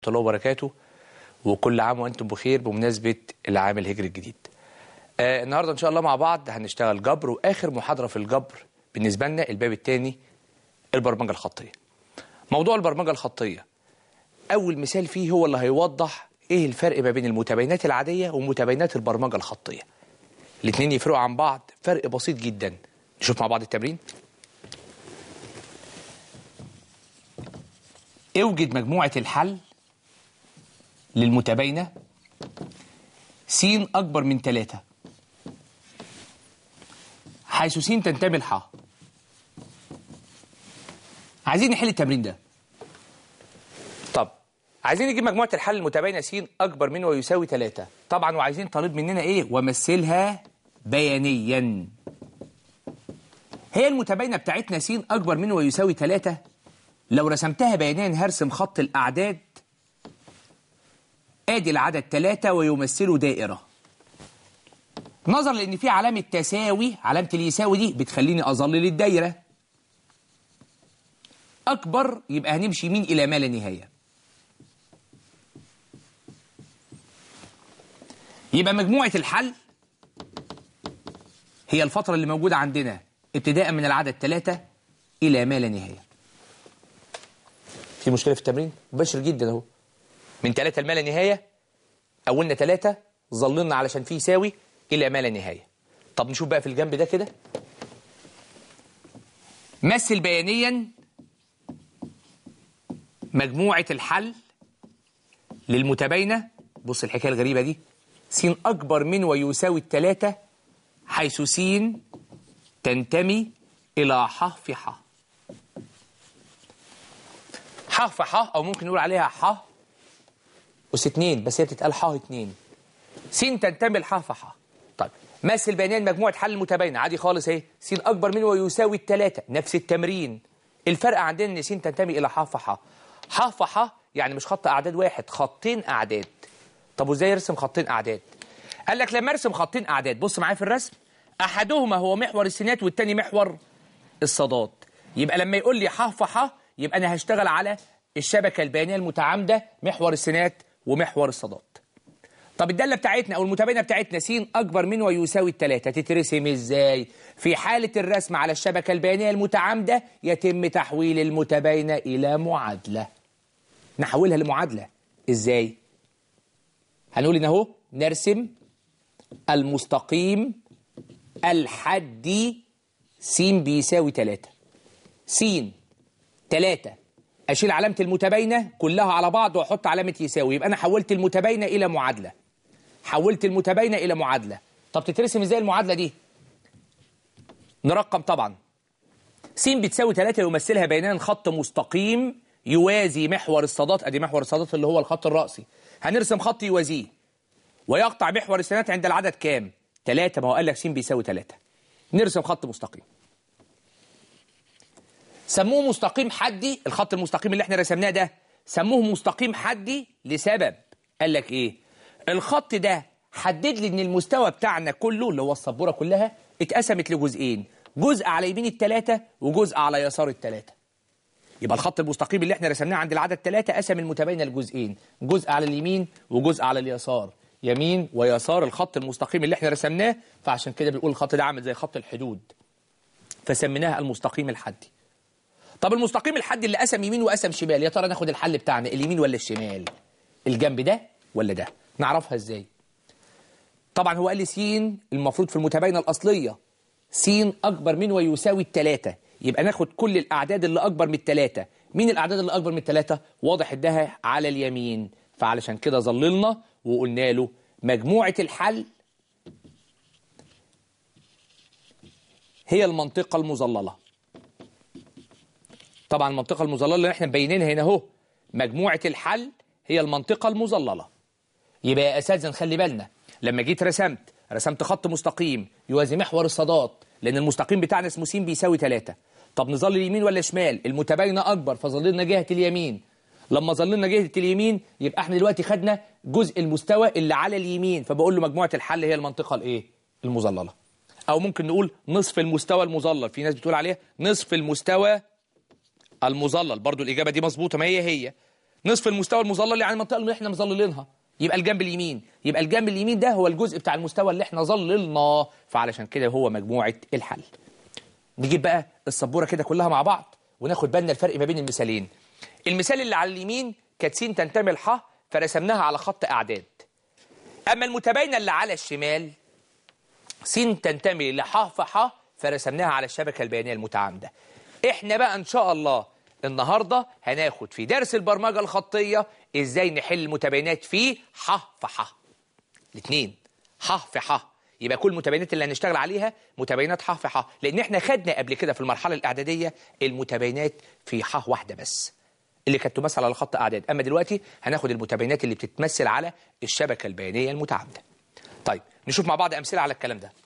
الله وبركاته وكل عام وانتم بخير بمناسبه العام الهجري الجديد. آه النهارده ان شاء الله مع بعض هنشتغل جبر واخر محاضره في الجبر بالنسبه لنا الباب الثاني البرمجه الخطيه. موضوع البرمجه الخطيه اول مثال فيه هو اللي هيوضح ايه الفرق ما بين المتباينات العاديه ومتباينات البرمجه الخطيه. الاثنين يفرقوا عن بعض فرق بسيط جدا. نشوف مع بعض التمرين. اوجد مجموعه الحل للمتباينة س أكبر من 3 حيث س تنتمي لح عايزين نحل التمرين ده طب عايزين نجيب مجموعة الحل المتباينة س أكبر من ويساوي 3 طبعا وعايزين طالب مننا إيه ومثلها بيانيا هي المتباينة بتاعتنا س أكبر من ويساوي 3 لو رسمتها بيانيا هرسم خط الأعداد ادي العدد ثلاثة ويمثله دائرة نظرا لان في علامة تساوي علامة اليساوي دي بتخليني اظلل الدايرة اكبر يبقى هنمشي يمين الى ما لا نهاية يبقى مجموعة الحل هي الفترة اللي موجودة عندنا ابتداء من العدد ثلاثة الى ما لا نهاية في مشكلة في التمرين مباشر جدا اهو من ثلاثة لما لا نهاية أولنا ثلاثة ظللنا علشان فيه يساوي إلى ما لا نهاية طب نشوف بقى في الجنب ده كده مثل بيانيا مجموعة الحل للمتباينة بص الحكاية الغريبة دي س أكبر من ويساوي الثلاثة حيث س تنتمي إلى ح في ح ح في ح أو ممكن نقول عليها ح أس اتنين بس هي بتتقال ح اتنين س تنتمي لح في ح طيب مثل بيانين مجموعة حل متباينة عادي خالص اهي س أكبر من ويساوي التلاتة نفس التمرين الفرق عندنا إن س تنتمي إلى ح في ح ح في ح يعني مش خط أعداد واحد خطين أعداد طب وإزاي أرسم خطين أعداد؟ قال لك لما أرسم خطين أعداد بص معايا في الرسم أحدهما هو محور السينات والتاني محور الصادات يبقى لما يقول لي ح في ح يبقى أنا هشتغل على الشبكة البيانية المتعامدة محور السينات ومحور الصادات طب الدالة بتاعتنا أو المتباينة بتاعتنا س أكبر من ويساوي التلاتة تترسم إزاي؟ في حالة الرسم على الشبكة البيانية المتعامدة يتم تحويل المتباينة إلى معادلة نحولها لمعادلة إزاي؟ هنقول إن أهو نرسم المستقيم الحدي س بيساوي تلاتة س تلاتة اشيل علامه المتباينه كلها على بعض واحط علامه يساوي يبقى انا حولت المتباينه الى معادله حولت المتباينه الى معادله طب تترسم ازاي المعادله دي نرقم طبعا س بتساوي 3 يمثلها بيننا خط مستقيم يوازي محور الصادات ادي محور الصادات اللي هو الخط الرأسي هنرسم خط يوازيه ويقطع محور السنات عند العدد كام 3 ما هو قال لك س بيساوي 3 نرسم خط مستقيم سموه مستقيم حدي الخط المستقيم اللي احنا رسمناه ده سموه مستقيم حدي لسبب قال لك ايه الخط ده حدد لي ان المستوى بتاعنا كله اللي هو السبوره كلها اتقسمت لجزئين جزء على يمين الثلاثه وجزء على يسار الثلاثه يبقى الخط المستقيم اللي احنا رسمناه عند العدد ثلاثة قسم المتباينه لجزئين جزء على اليمين وجزء على اليسار يمين ويسار الخط المستقيم اللي احنا رسمناه فعشان كده بنقول الخط ده عامل زي خط الحدود فسميناه المستقيم الحدي طب المستقيم الحد اللي قسم يمين وقسم شمال يا ترى ناخد الحل بتاعنا اليمين ولا الشمال الجنب ده ولا ده نعرفها ازاي طبعا هو قال لي س المفروض في المتباينه الاصليه س اكبر من ويساوي الثلاثه يبقى ناخد كل الاعداد اللي اكبر من الثلاثه مين الاعداد اللي اكبر من الثلاثه واضح انها على اليمين فعلشان كده ظللنا وقلنا له مجموعه الحل هي المنطقه المظلله طبعا المنطقة المظللة اللي احنا مبينينها هنا اهو مجموعة الحل هي المنطقة المظللة يبقى يا أساتذة نخلي بالنا لما جيت رسمت رسمت خط مستقيم يوازي محور الصادات لأن المستقيم بتاعنا اسمه س بيساوي 3 طب نظل يمين ولا شمال المتباينة أكبر فظللنا جهة اليمين لما ظللنا جهة اليمين يبقى احنا دلوقتي خدنا جزء المستوى اللي على اليمين فبقول له مجموعة الحل هي المنطقة الايه المظللة أو ممكن نقول نصف المستوى المظلل في ناس بتقول عليها نصف المستوى المظلل برضو الإجابة دي مظبوطة ما هي هي نصف المستوى المظلل يعني المنطقه اللي احنا مظللينها يبقى الجنب اليمين يبقى الجنب اليمين ده هو الجزء بتاع المستوى اللي احنا ظللناه فعلشان كده هو مجموعه الحل نجيب بقى السبوره كده كلها مع بعض وناخد بالنا الفرق ما بين المثالين المثال اللي على اليمين كانت س تنتمي لح فرسمناها على خط اعداد اما المتباينه اللي على الشمال س تنتمي لح فح فرسمناها على الشبكه البيانيه المتعامده احنا بقى ان شاء الله النهارده هناخد في درس البرمجه الخطيه ازاي نحل المتباينات في ح فح الاثنين ح في ح يبقى كل المتباينات اللي هنشتغل عليها متباينات ح في ح لان احنا خدنا قبل كده في المرحله الاعداديه المتباينات في ح واحده بس اللي كانت تمثل على خط اعداد اما دلوقتي هناخد المتباينات اللي بتتمثل على الشبكه البيانيه المتعامده طيب نشوف مع بعض امثله على الكلام ده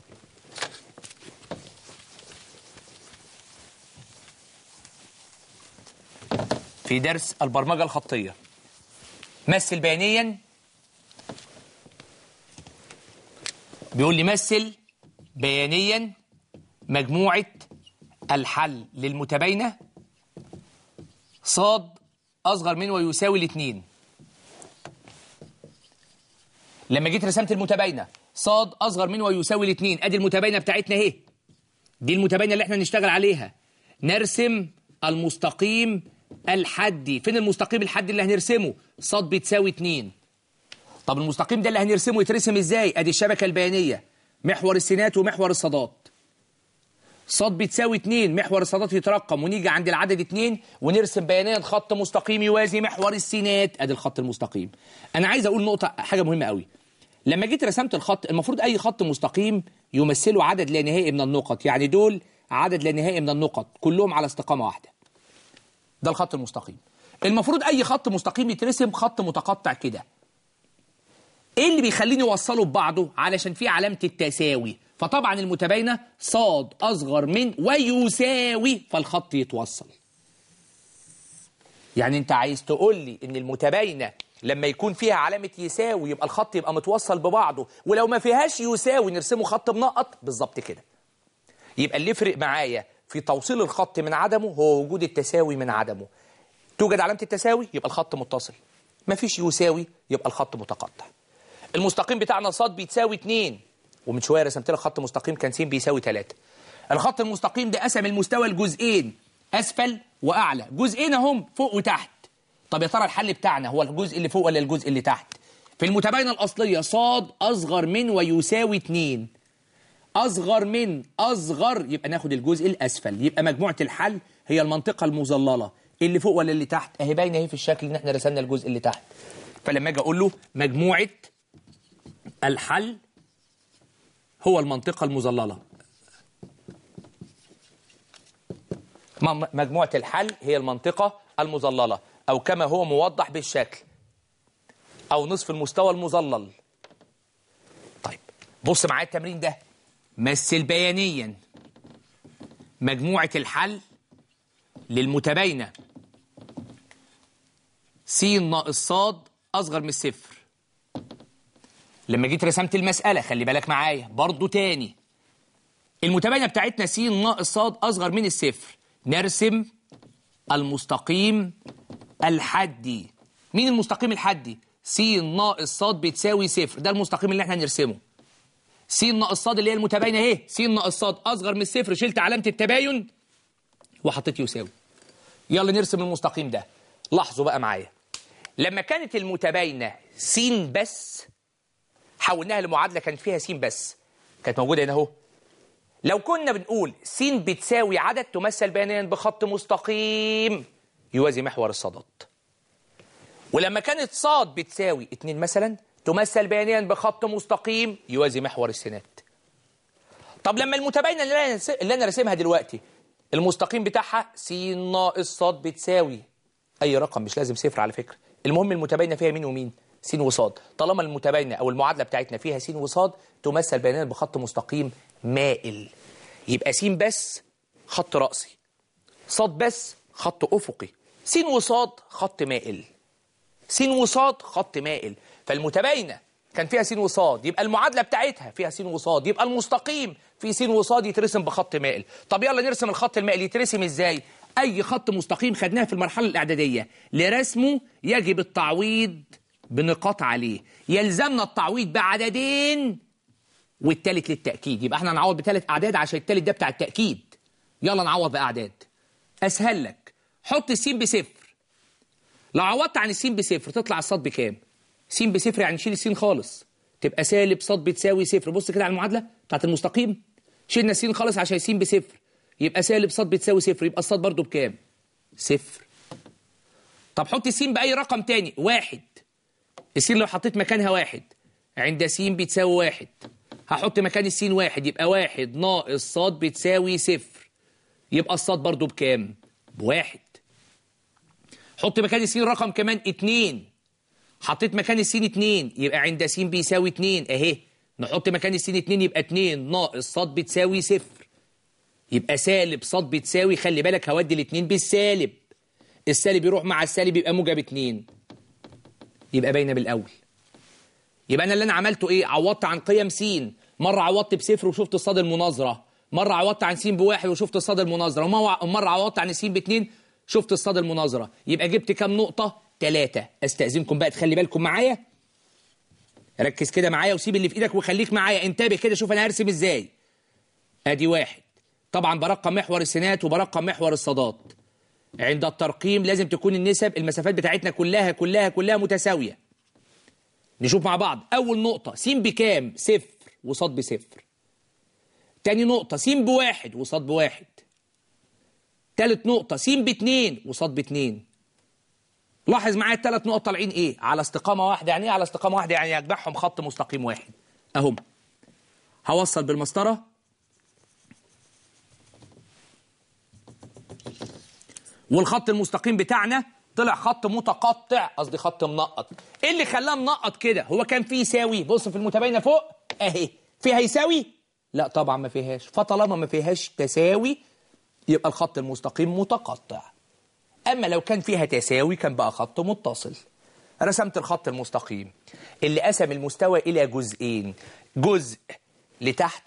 في درس البرمجه الخطيه مثل بيانيا بيقول لي مثل بيانيا مجموعة الحل للمتباينة صاد أصغر من ويساوي الاثنين لما جيت رسمت المتباينة صاد أصغر من ويساوي الاثنين أدي المتباينة بتاعتنا اهي دي المتباينة اللي احنا نشتغل عليها نرسم المستقيم الحدي فين المستقيم الحدي اللي هنرسمه صاد بتساوي 2 طب المستقيم ده اللي هنرسمه يترسم ازاي ادي الشبكه البيانيه محور السينات ومحور الصادات صاد بتساوي 2 محور الصادات يترقم ونيجي عند العدد 2 ونرسم بيانيا خط مستقيم يوازي محور السينات ادي الخط المستقيم انا عايز اقول نقطه حاجه مهمه قوي لما جيت رسمت الخط المفروض اي خط مستقيم يمثله عدد لا نهائي من النقط يعني دول عدد لا نهائي من النقط كلهم على استقامه واحده ده الخط المستقيم المفروض اي خط مستقيم يترسم خط متقطع كده ايه اللي بيخليني اوصله ببعضه علشان في علامه التساوي فطبعا المتباينه صاد اصغر من ويساوي فالخط يتوصل يعني انت عايز تقول لي ان المتباينه لما يكون فيها علامه يساوي يبقى الخط يبقى متوصل ببعضه ولو ما فيهاش يساوي نرسمه خط منقط بالظبط كده يبقى اللي يفرق معايا في توصيل الخط من عدمه هو وجود التساوي من عدمه توجد علامه التساوي يبقى الخط متصل ما فيش يساوي يبقى الخط متقطع المستقيم بتاعنا صاد بيتساوي 2 ومن شويه رسمت لك خط مستقيم كان س بيساوي 3 الخط المستقيم ده قسم المستوى لجزئين اسفل واعلى جزئين اهم فوق وتحت طب يا ترى الحل بتاعنا هو الجزء اللي فوق ولا الجزء اللي تحت في المتباينه الاصليه صاد اصغر من ويساوي 2 اصغر من اصغر يبقى ناخد الجزء الاسفل يبقى مجموعه الحل هي المنطقه المظلله اللي فوق ولا اللي تحت اهي باينه اهي في الشكل ان احنا رسمنا الجزء اللي تحت فلما اجي اقول له مجموعه الحل هو المنطقة المظللة مجموعة الحل هي المنطقة المظللة أو كما هو موضح بالشكل أو نصف المستوى المظلل طيب بص معايا التمرين ده مثل بيانيا مجموعة الحل للمتباينة س ناقص صاد أصغر من الصفر لما جيت رسمت المسألة خلي بالك معايا برضو تاني المتباينة بتاعتنا س ناقص صاد أصغر من الصفر نرسم المستقيم الحدي مين المستقيم الحدي؟ س ناقص صاد بتساوي صفر ده المستقيم اللي احنا هنرسمه س ناقص صاد اللي هي المتباينة اهي س ناقص صاد أصغر من الصفر شلت علامة التباين وحطيت يساوي يلا نرسم المستقيم ده لاحظوا بقى معايا لما كانت المتباينة س بس حولناها لمعادله كانت فيها س بس كانت موجوده هنا اهو لو كنا بنقول س بتساوي عدد تمثل بيانيا بخط مستقيم يوازي محور الصادات ولما كانت صاد بتساوي 2 مثلا تمثل بيانيا بخط مستقيم يوازي محور السينات طب لما المتباينه اللي انا اللي انا راسمها دلوقتي المستقيم بتاعها س ناقص صاد بتساوي اي رقم مش لازم صفر على فكره المهم المتباينه فيها مين ومين س وصاد طالما المتباينه او المعادله بتاعتنا فيها س وصاد تمثل بيانيا بخط مستقيم مائل يبقى س بس خط رأسي صاد بس خط أفقي س وصاد خط مائل س وصاد خط مائل فالمتباينه كان فيها س وصاد يبقى المعادله بتاعتها فيها س وصاد يبقى المستقيم في س وصاد يترسم بخط مائل طب يلا نرسم الخط المائل يترسم ازاي اي خط مستقيم خدناه في المرحله الاعداديه لرسمه يجب التعويض بنقاط عليه يلزمنا التعويض بعددين والتالت للتاكيد يبقى احنا هنعوض بثلاث اعداد عشان التالت ده بتاع التاكيد يلا نعوض باعداد اسهل لك حط السين بصفر لو عوضت عن السين بصفر تطلع الصاد بكام س بصفر يعني شيل السين خالص تبقى سالب صاد بتساوي صفر بص كده على المعادله بتاعت المستقيم شلنا السين خالص عشان س بصفر يبقى سالب صاد بتساوي صفر يبقى الصاد برضو بكام صفر طب حط السين باي رقم تاني واحد السين لو حطيت مكانها واحد عند س بتساوي واحد هحط مكان السين واحد يبقى واحد ناقص صاد بتساوي صفر يبقى الصاد برضو بكام بواحد حط مكان السين رقم كمان اتنين حطيت مكان السين اتنين يبقى عند س بيساوي اتنين اهي نحط مكان السين اتنين يبقى اتنين ناقص صاد بتساوي صفر يبقى سالب صاد بتساوي خلي بالك هودي الاتنين بالسالب السالب يروح مع السالب يبقى موجب اتنين يبقى باينه بالاول يبقى انا اللي انا عملته ايه عوضت عن قيم س مره عوضت بصفر وشفت الصاد المناظره مره عوضت عن س بواحد وشفت الصاد المناظره ومره عوضت عن س باتنين شفت الصاد المناظره يبقى جبت كام نقطه ثلاثة استأذنكم بقى تخلي بالكم معايا ركز كده معايا وسيب اللي في ايدك وخليك معايا انتبه كده شوف انا هرسم ازاي ادي واحد طبعا برقم محور السينات وبرقم محور الصادات عند الترقيم لازم تكون النسب المسافات بتاعتنا كلها كلها كلها متساوية نشوف مع بعض أول نقطة س بكام صفر وصاد بصفر تاني نقطة س بواحد وصاد بواحد تالت نقطة س باتنين وصاد باتنين لاحظ معايا الثلاث نقط طالعين ايه على استقامة واحدة يعني ايه على استقامة واحدة يعني يجمعهم خط مستقيم واحد اهم هوصل بالمسطرة والخط المستقيم بتاعنا طلع خط متقطع قصدي خط منقط ايه اللي خلاه منقط كده هو كان فيه يساوي بص في المتباينه فوق اهي فيها يساوي لا طبعا ما فيهاش فطالما ما فيهاش تساوي يبقى الخط المستقيم متقطع اما لو كان فيها تساوي كان بقى خط متصل رسمت الخط المستقيم اللي قسم المستوى الى جزئين جزء لتحت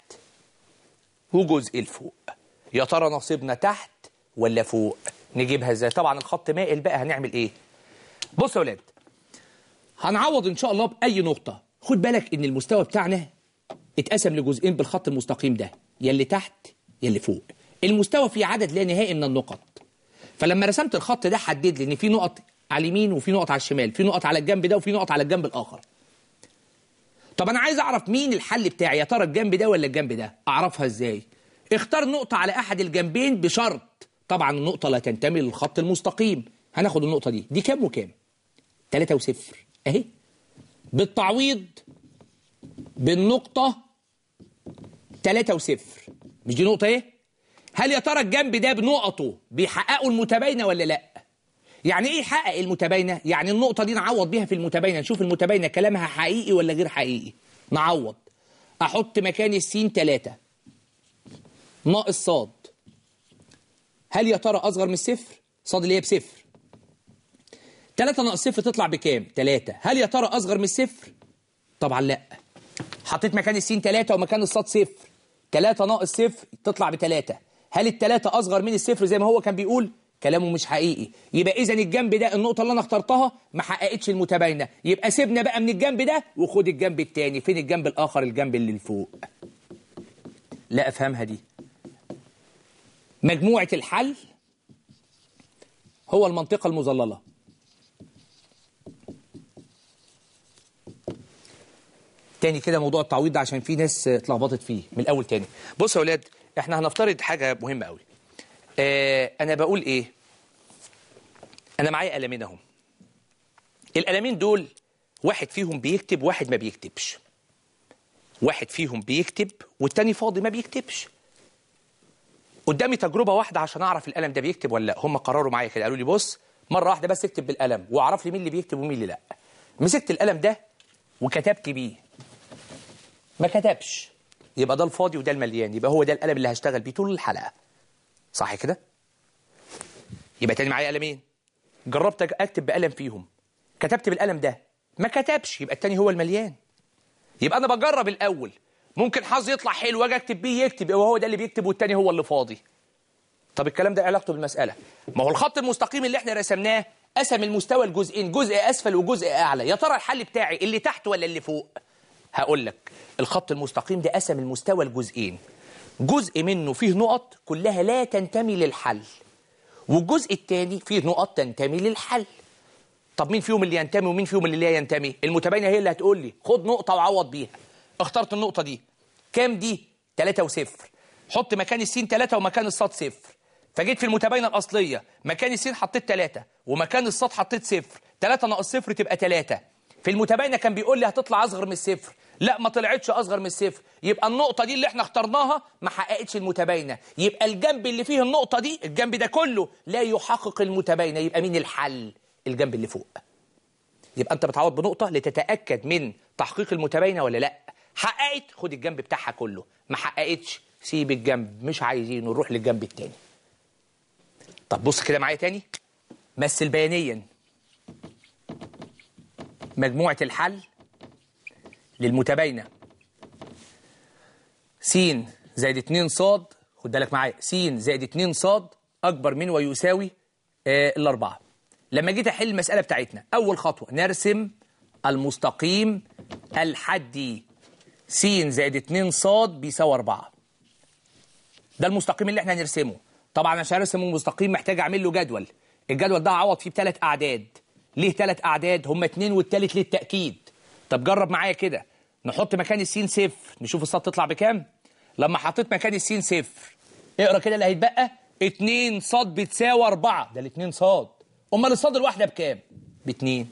وجزء لفوق يا ترى نصيبنا تحت ولا فوق نجيبها ازاي طبعا الخط مائل بقى هنعمل ايه بصوا يا ولاد هنعوض ان شاء الله باي نقطه خد بالك ان المستوى بتاعنا اتقسم لجزئين بالخط المستقيم ده يا اللي تحت يا اللي فوق المستوى فيه عدد لا نهائي من النقط فلما رسمت الخط ده حدد لي ان في نقط على اليمين وفي نقط على الشمال في نقط على الجنب ده وفي نقط على الجنب الاخر طب انا عايز اعرف مين الحل بتاعي يا ترى الجنب ده ولا الجنب ده اعرفها ازاي اختار نقطه على احد الجنبين بشرط طبعا النقطة لا تنتمي للخط المستقيم هناخد النقطة دي دي كام وكام تلاتة وصفر اهي بالتعويض بالنقطة تلاتة وصفر مش دي نقطة ايه هل يا ترى الجنب ده بنقطه بيحققوا المتباينة ولا لا يعني ايه يحقق المتباينة يعني النقطة دي نعوض بيها في المتباينة نشوف المتباينة كلامها حقيقي ولا غير حقيقي نعوض احط مكان السين تلاتة ناقص صاد هل يا ترى أصغر من الصفر؟ صاد اللي هي بصفر 3 ناقص صفر تطلع بكام؟ 3 هل يا ترى أصغر من الصفر؟ طبعا لا حطيت مكان السين 3 ومكان الصاد صفر 3 ناقص صفر تطلع بتلاتة هل التلاتة أصغر من الصفر زي ما هو كان بيقول؟ كلامه مش حقيقي يبقى إذا الجنب ده النقطة اللي أنا اخترتها ما حققتش المتباينة يبقى سيبنا بقى من الجنب ده وخد الجنب التاني فين الجنب الآخر الجنب اللي لفوق لا أفهمها دي مجموعة الحل هو المنطقة المظللة تاني كده موضوع التعويض ده عشان في ناس اتلخبطت فيه من الأول تاني بصوا يا ولاد احنا هنفترض حاجة مهمة قوي اه أنا بقول إيه أنا معايا قلمين أهم القلمين دول واحد فيهم بيكتب واحد ما بيكتبش واحد فيهم بيكتب والتاني فاضي ما بيكتبش قدامي تجربة واحدة عشان أعرف القلم ده بيكتب ولا لا هم قرروا معايا كده قالوا لي بص مرة واحدة بس اكتب بالقلم واعرف لي مين اللي بيكتب ومين اللي لا مسكت القلم ده وكتبت بيه ما كتبش يبقى ده الفاضي وده المليان يبقى هو ده القلم اللي هشتغل بيه طول الحلقة صح كده يبقى تاني معايا قلمين جربت اكتب بقلم فيهم كتبت بالقلم ده ما كتبش يبقى التاني هو المليان يبقى انا بجرب الاول ممكن حظي يطلع حلو واجي اكتب بيه يكتب يبقى هو ده اللي بيكتب والتاني هو اللي فاضي طب الكلام ده إيه علاقته بالمساله ما هو الخط المستقيم اللي احنا رسمناه قسم المستوى لجزئين جزء اسفل وجزء اعلى يا ترى الحل بتاعي اللي تحت ولا اللي فوق هقول لك الخط المستقيم ده قسم المستوى لجزئين جزء منه فيه نقط كلها لا تنتمي للحل والجزء الثاني فيه نقط تنتمي للحل طب مين فيهم اللي ينتمي ومين فيهم اللي لا ينتمي المتباينه هي اللي هتقول لي خد نقطه وعوض بيها اخترت النقطه دي كام دي 3 وصفر حط مكان السين 3 ومكان الصاد صفر فجيت في المتباينه الاصليه مكان السين حطيت 3 ومكان الصاد حطيت صفر 3 ناقص صفر تبقى 3 في المتباينه كان بيقول لي هتطلع اصغر من الصفر لا ما طلعتش اصغر من الصفر يبقى النقطه دي اللي احنا اخترناها ما حققتش المتباينه يبقى الجنب اللي فيه النقطه دي الجنب ده كله لا يحقق المتباينه يبقى مين الحل الجنب اللي فوق يبقى انت بتعوض بنقطه لتتاكد من تحقيق المتباينه ولا لا حققت خد الجنب بتاعها كله ما حققتش سيب الجنب مش عايزينه نروح للجنب التاني طب بص كده معايا تاني مثل بيانيا مجموعة الحل للمتباينة س زائد 2 صاد خد بالك معايا س زائد 2 صاد أكبر من ويساوي آه الأربعة لما جيت أحل المسألة بتاعتنا أول خطوة نرسم المستقيم الحدي س زائد 2 صاد بيساوي 4 ده المستقيم اللي احنا هنرسمه طبعا عشان ارسم المستقيم محتاج اعمل له جدول الجدول ده اعوض فيه بثلاث اعداد ليه ثلاث اعداد هم اتنين والتالت للتاكيد طب جرب معايا كده نحط مكان السين صفر نشوف الصاد تطلع بكام لما حطيت مكان السين صفر اقرا كده اللي هيتبقى 2 صاد بتساوي 4 ده الاثنين صاد امال الصاد الواحده بكام باتنين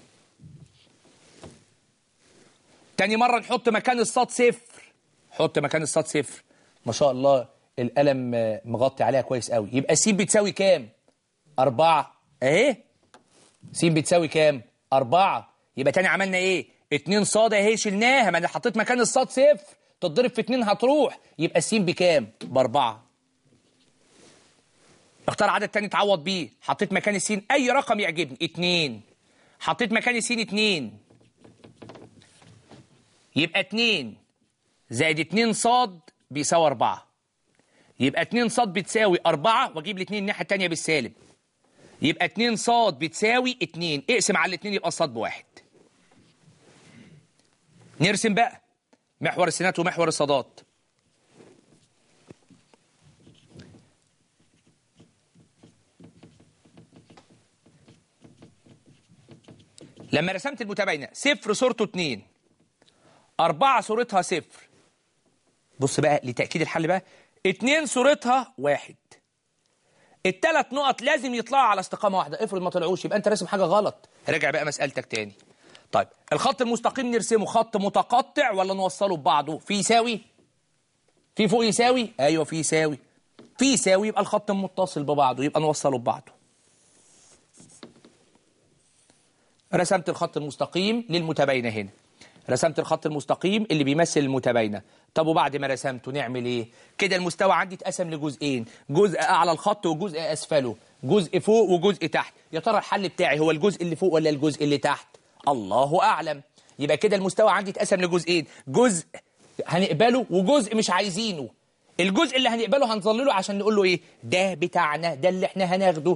تاني مره نحط مكان الصاد صفر حط مكان الصاد صفر ما شاء الله القلم مغطي عليها كويس قوي يبقى س بتساوي كام أربعة اهي س بتساوي كام أربعة يبقى تاني عملنا ايه اتنين صاد اهي شلناها ما انا حطيت مكان الصاد صفر تتضرب في اتنين هتروح يبقى الس بكام بأربعة اختار عدد تاني تعوض بيه حطيت مكان السين اي رقم يعجبني اتنين حطيت مكان السين اتنين يبقى اتنين زائد اتنين صاد بيساوي أربعة يبقى 2 صاد بتساوي 4 واجيب الاثنين الناحيه الثانيه بالسالب يبقى 2 صاد بتساوي 2 اقسم على الاثنين يبقى الصاد بواحد نرسم بقى محور السينات ومحور الصادات لما رسمت المتباينه صفر صورته 2 أربعة صورتها صفر بص بقى لتأكيد الحل بقى اتنين صورتها واحد التلات نقط لازم يطلعوا على استقامة واحدة افرض ما طلعوش يبقى انت راسم حاجة غلط راجع بقى مسألتك تاني طيب الخط المستقيم نرسمه خط متقطع ولا نوصله ببعضه في يساوي في فوق يساوي ايوه في يساوي في يساوي يبقى الخط متصل ببعضه يبقى نوصله ببعضه رسمت الخط المستقيم للمتباينة هنا رسمت الخط المستقيم اللي بيمثل المتباينة طب وبعد ما رسمته نعمل ايه كده المستوى عندي اتقسم لجزئين جزء اعلى الخط وجزء اسفله جزء فوق وجزء تحت يا ترى الحل بتاعي هو الجزء اللي فوق ولا الجزء اللي تحت الله اعلم يبقى كده المستوى عندي اتقسم لجزئين جزء هنقبله وجزء مش عايزينه الجزء اللي هنقبله هنظلله عشان نقول له ايه ده بتاعنا ده اللي احنا هناخده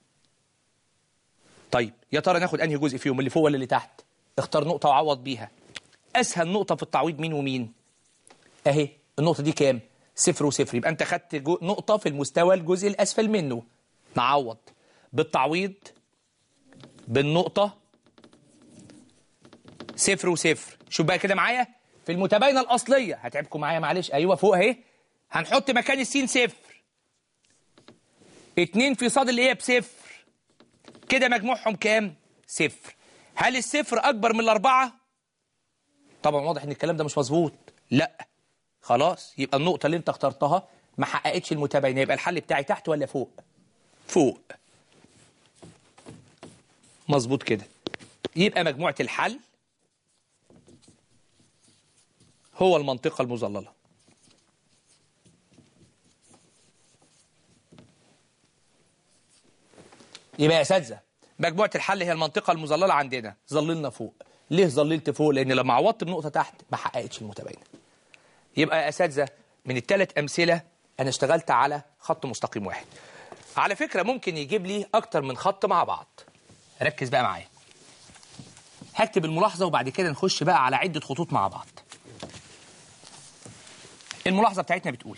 طيب يا ترى ناخد انهي جزء فيهم اللي فوق ولا اللي تحت اختار نقطه وعوض بيها اسهل نقطه في التعويض مين ومين اهي النقطه دي كام صفر وصفر يبقى انت خدت نقطه في المستوى الجزء الاسفل منه نعوض بالتعويض بالنقطه صفر وصفر شوف بقى كده معايا في المتباينه الاصليه هتعبكم معايا معلش ايوه فوق اهي هنحط مكان السين صفر اتنين في صاد اللي هي بصفر كده مجموعهم كام صفر هل الصفر اكبر من الاربعه طبعا واضح ان الكلام ده مش مظبوط لا خلاص يبقى النقطه اللي انت اخترتها ما حققتش المتباينه يبقى الحل بتاعي تحت ولا فوق فوق مظبوط كده يبقى مجموعه الحل هو المنطقه المظلله يبقى يا اساتذه مجموعه الحل هي المنطقه المظلله عندنا ظللنا فوق ليه ظللت فوق لان لما عوضت بنقطه تحت ما حققتش المتباينه يبقى يا اساتذه من الثلاث امثله انا اشتغلت على خط مستقيم واحد على فكرة ممكن يجيب لي أكتر من خط مع بعض ركز بقى معايا هكتب الملاحظة وبعد كده نخش بقى على عدة خطوط مع بعض الملاحظة بتاعتنا بتقول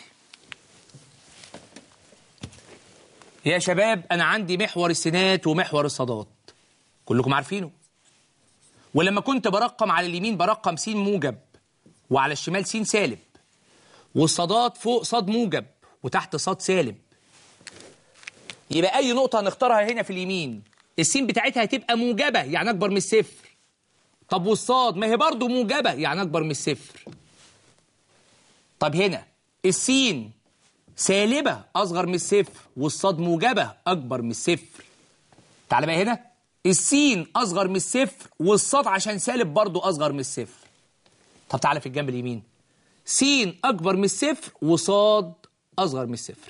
يا شباب أنا عندي محور السينات ومحور الصادات كلكم عارفينه ولما كنت برقم على اليمين برقم س موجب وعلى الشمال س سالب والصادات فوق صاد موجب وتحت صاد سالب يبقى أي نقطة هنختارها هنا في اليمين السين بتاعتها هتبقى موجبة يعني أكبر من الصفر طب والصاد ما هي برضه موجبة يعني أكبر من الصفر طب هنا السين سالبة أصغر من الصفر والصاد موجبة أكبر من الصفر تعالى بقى هنا السين أصغر من الصفر والصاد عشان سالب برضه أصغر من الصفر طب تعالى في الجنب اليمين سين أكبر من الصفر وصاد أصغر من الصفر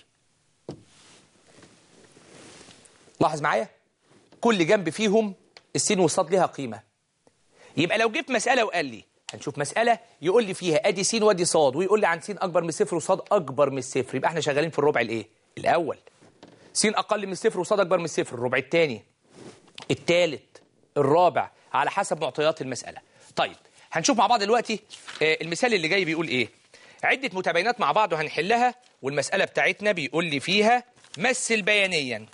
لاحظ معايا كل جنب فيهم السين والصاد ليها قيمة يبقى لو جبت مسألة وقال لي هنشوف مسألة يقول لي فيها ادي س وادي صاد ويقول لي عن س اكبر من صفر وصاد اكبر من الصفر يبقى احنا شغالين في الربع الايه الاول س اقل من الصفر وصاد اكبر من الصفر الربع الثاني الثالث الرابع على حسب معطيات المسألة طيب هنشوف مع بعض دلوقتي آه، المثال اللي جاي بيقول ايه عدة متباينات مع بعض وهنحلها والمسألة بتاعتنا بيقول لي فيها مثل بيانيا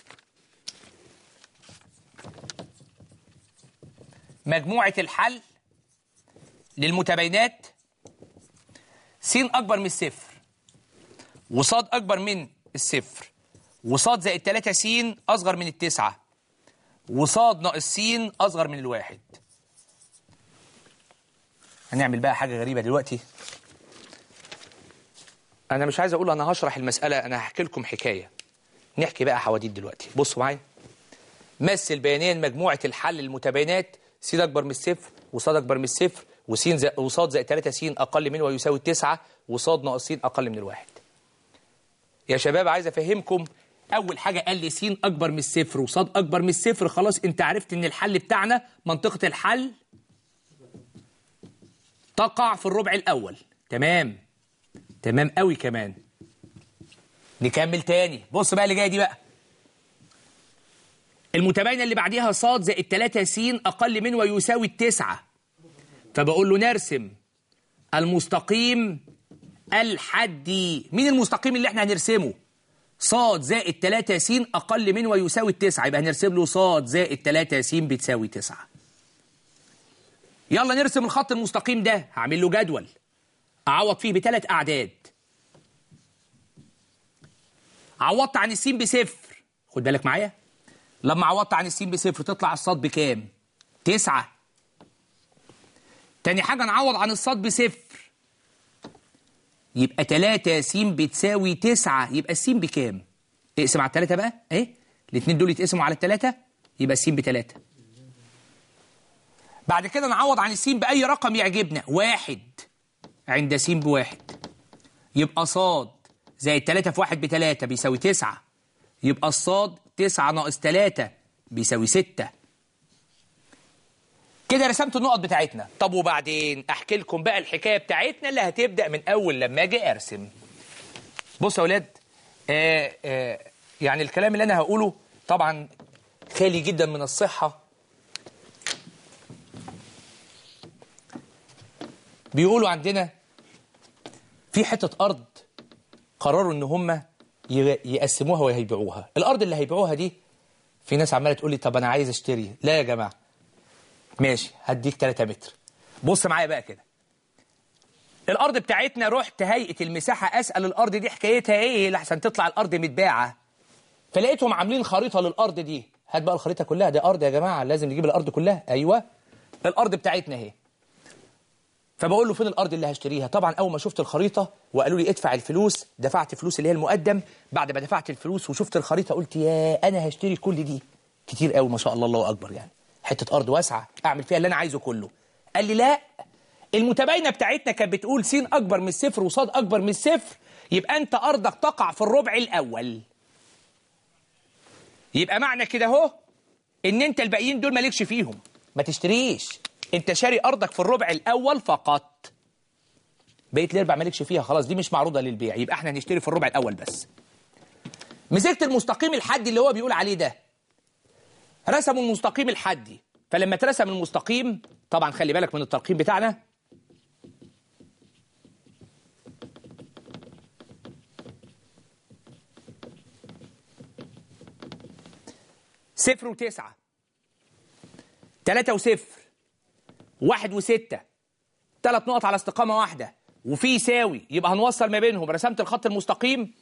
مجموعة الحل للمتباينات س أكبر من الصفر وصاد أكبر من الصفر وصاد زائد 3 س أصغر من التسعة وصاد ناقص س أصغر من الواحد هنعمل بقى حاجة غريبة دلوقتي أنا مش عايز أقول أنا هشرح المسألة أنا هحكي لكم حكاية نحكي بقى حواديت دلوقتي بصوا معايا مثل بيانين مجموعة الحل المتباينات س أكبر من الصفر وصاد أكبر من الصفر وس زائد وصاد زائد 3 س أقل من ويساوي التسعة وصاد ناقص س أقل من الواحد يا شباب عايز أفهمكم أول حاجة قال لي س أكبر من الصفر وصاد أكبر من الصفر خلاص أنت عرفت إن الحل بتاعنا منطقة الحل تقع في الربع الأول تمام تمام قوي كمان نكمل تاني بص بقى اللي جايه دي بقى المتباينة اللي بعديها صاد زائد 3 س أقل من ويساوي التسعة فبقول له نرسم المستقيم الحدي مين المستقيم اللي احنا هنرسمه صاد زائد 3 س أقل من ويساوي التسعة يبقى هنرسم له صاد زائد 3 س بتساوي 9 يلا نرسم الخط المستقيم ده هعمل له جدول أعوض فيه بثلاث أعداد عوضت عن السين بصفر خد بالك معايا لما عوضت عن السين بصفر تطلع الصاد بكام تسعة تاني حاجة نعوض عن الصاد بصفر يبقى 3 س بتساوي 9 يبقى السين بكام اقسم على الثلاثة بقى ايه الاثنين دول يتقسموا على الثلاثة يبقى السين بثلاثة بعد كده نعوض عن السين بأي رقم يعجبنا واحد عند س بواحد يبقى صاد زائد 3 في 1 بتلاتة بيساوي 9 يبقى الصاد 9 ناقص 3 بيساوي 6 كده رسمت النقط بتاعتنا طب وبعدين احكي لكم بقى الحكايه بتاعتنا اللي هتبدا من اول لما اجي ارسم بصوا يا اولاد آه آه يعني الكلام اللي انا هقوله طبعا خالي جدا من الصحه بيقولوا عندنا في حته ارض قرروا ان هم يقسموها وهيبيعوها الارض اللي هيبيعوها دي في ناس عماله تقول لي طب انا عايز اشتري لا يا جماعه ماشي هديك 3 متر بص معايا بقى كده الارض بتاعتنا رحت هيئه المساحه اسال الارض دي حكايتها ايه لحسن تطلع الارض متباعه فلقيتهم عاملين خريطه للارض دي هات بقى الخريطه كلها دي ارض يا جماعه لازم نجيب الارض كلها ايوه الارض بتاعتنا اهي فبقول له فين الارض اللي هشتريها طبعا اول ما شفت الخريطه وقالوا لي ادفع الفلوس دفعت فلوس اللي هي المقدم بعد ما دفعت الفلوس وشفت الخريطه قلت يا انا هشتري كل دي كتير قوي ما شاء الله الله اكبر يعني حته ارض واسعه اعمل فيها اللي انا عايزه كله قال لي لا المتباينه بتاعتنا كانت بتقول س اكبر من الصفر وصاد اكبر من الصفر يبقى انت ارضك تقع في الربع الاول يبقى معنى كده اهو ان انت الباقيين دول مالكش فيهم ما تشتريش انت شاري ارضك في الربع الاول فقط بقيت الاربع مالكش فيها خلاص دي مش معروضه للبيع يبقى احنا هنشتري في الربع الاول بس مسكت المستقيم الحدي اللي هو بيقول عليه ده رسموا المستقيم الحدي فلما اترسم المستقيم طبعا خلي بالك من الترقيم بتاعنا صفر وتسعة تلاتة وصفر واحد وستة تلات نقط على استقامة واحدة وفي يساوي يبقى هنوصل ما بينهم رسمت الخط المستقيم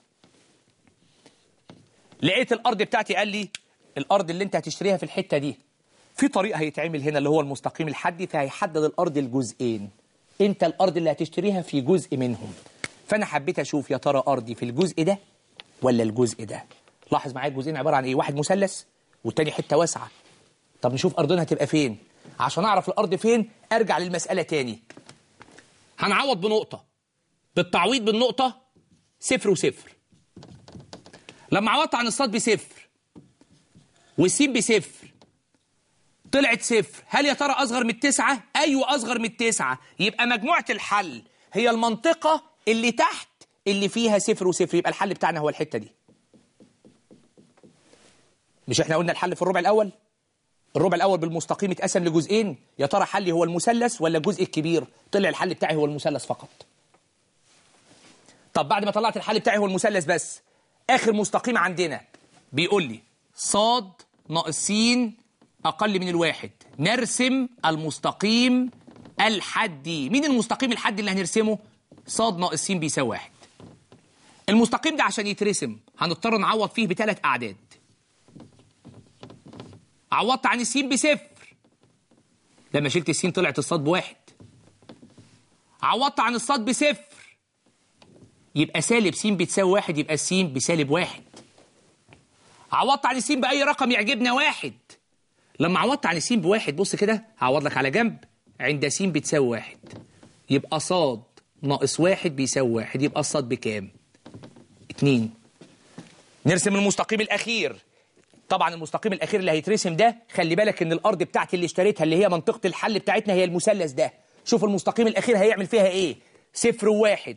لقيت الأرض بتاعتي قال لي الأرض اللي أنت هتشتريها في الحتة دي في طريقة هيتعمل هنا اللي هو المستقيم الحدي فهيحدد الأرض الجزئين أنت الأرض اللي هتشتريها في جزء منهم فأنا حبيت أشوف يا ترى أرضي في الجزء ده ولا الجزء ده لاحظ معايا الجزئين عبارة عن إيه واحد مثلث والتاني حتة واسعة طب نشوف أرضنا هتبقى فين عشان أعرف الأرض فين أرجع للمسألة تاني هنعوض بنقطة بالتعويض بالنقطة صفر وصفر لما عوضت عن الصاد بصفر والسين بصفر طلعت صفر هل يا ترى أصغر من التسعة؟ أيوة أصغر من التسعة يبقى مجموعة الحل هي المنطقة اللي تحت اللي فيها صفر وصفر يبقى الحل بتاعنا هو الحتة دي مش احنا قلنا الحل في الربع الأول؟ الربع الأول بالمستقيم اتقسم لجزئين يا ترى حلي هو المثلث ولا الجزء الكبير؟ طلع الحل بتاعي هو المثلث فقط طب بعد ما طلعت الحل بتاعي هو المثلث بس آخر مستقيم عندنا بيقول لي صاد ناقص س أقل من الواحد نرسم المستقيم الحدي مين المستقيم الحدي اللي هنرسمه؟ صاد ناقص س بيساوي واحد المستقيم ده عشان يترسم هنضطر نعوض فيه بثلاث أعداد عوضت عن السين بصفر لما شلت السين طلعت الصاد بواحد عوضت عن الصاد بصفر يبقى سالب س بتساوي واحد يبقى السين بسالب واحد عوضت عن السين بأي رقم يعجبنا واحد لما عوضت عن السين بواحد بص كده هعوض لك على جنب عند س بتساوي واحد يبقى صاد ناقص واحد بيساوي واحد يبقى الصاد بكام؟ اتنين نرسم المستقيم الأخير طبعا المستقيم الأخير اللي هيترسم ده خلي بالك إن الأرض بتاعتي اللي اشتريتها اللي هي منطقة الحل بتاعتنا هي المثلث ده شوف المستقيم الأخير هيعمل فيها إيه؟ صفر وواحد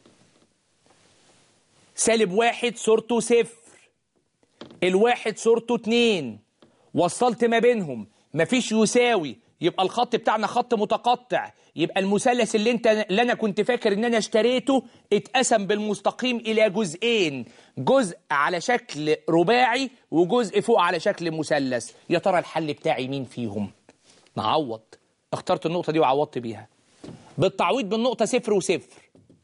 سالب واحد صورته صفر الواحد صورته اتنين وصلت ما بينهم مفيش يساوي يبقى الخط بتاعنا خط متقطع يبقى المثلث اللي انت اللي انا كنت فاكر ان انا اشتريته اتقسم بالمستقيم الى جزئين جزء على شكل رباعي وجزء فوق على شكل مثلث يا ترى الحل بتاعي مين فيهم نعوض اخترت النقطة دي وعوضت بيها بالتعويض بالنقطة صفر وصفر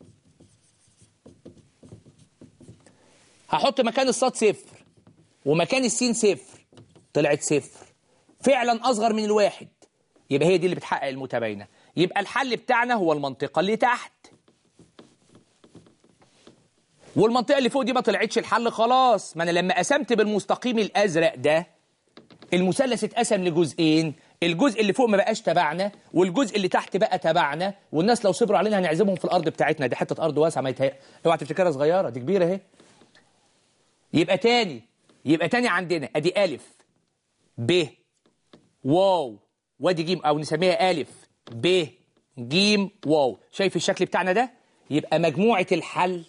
هحط مكان الصاد صفر ومكان السين صفر طلعت صفر فعلا اصغر من الواحد يبقى هي دي اللي بتحقق المتباينه يبقى الحل بتاعنا هو المنطقه اللي تحت والمنطقه اللي فوق دي ما طلعتش الحل خلاص ما انا لما قسمت بالمستقيم الازرق ده المثلث اتقسم لجزئين الجزء اللي فوق ما بقاش تبعنا والجزء اللي تحت بقى تبعنا والناس لو صبروا علينا هنعزمهم في الارض بتاعتنا دي حته ارض واسعه ما يتهيأ اوعى تفتكرها صغيره دي كبيره اهي يبقى تاني يبقى تاني عندنا ادي الف ب واو وادي جيم او نسميها الف ب جيم واو شايف الشكل بتاعنا ده يبقى مجموعة الحل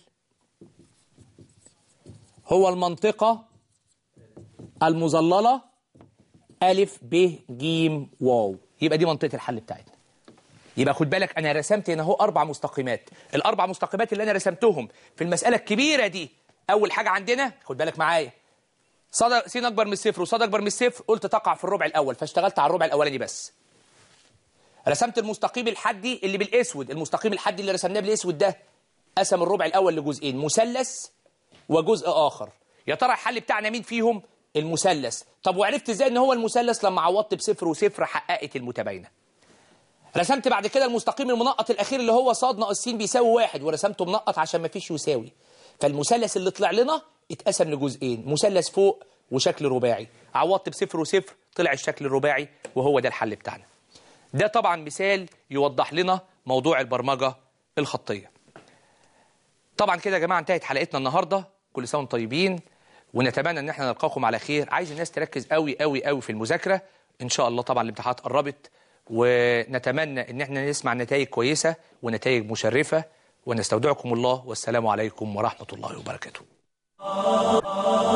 هو المنطقة المظللة ألف ب جيم واو يبقى دي منطقة الحل بتاعتنا يبقى خد بالك أنا رسمت هنا اهو أربع مستقيمات الأربع مستقيمات اللي أنا رسمتهم في المسألة الكبيرة دي أول حاجة عندنا خد بالك معايا صاد س اكبر من الصفر وصاد اكبر من الصفر قلت تقع في الربع الاول فاشتغلت على الربع الاولاني بس رسمت المستقيم الحدي اللي بالاسود المستقيم الحدي اللي رسمناه بالاسود ده قسم الربع الاول لجزئين مثلث وجزء اخر يا ترى الحل بتاعنا مين فيهم المثلث طب وعرفت ازاي ان هو المثلث لما عوضت بصفر وصفر حققت المتباينه رسمت بعد كده المستقيم المنقط الاخير اللي هو صاد ناقص س بيساوي واحد ورسمته منقط عشان ما فيش يساوي فالمثلث اللي طلع لنا اتقسم لجزئين مثلث فوق وشكل رباعي عوضت بصفر وصفر طلع الشكل الرباعي وهو ده الحل بتاعنا ده طبعا مثال يوضح لنا موضوع البرمجة الخطية طبعا كده يا جماعة انتهت حلقتنا النهاردة كل سنة وانتم طيبين ونتمنى ان احنا نلقاكم على خير عايز الناس تركز قوي قوي قوي في المذاكرة ان شاء الله طبعا الامتحانات قربت ونتمنى ان احنا نسمع نتائج كويسة ونتائج مشرفة ونستودعكم الله والسلام عليكم ورحمة الله وبركاته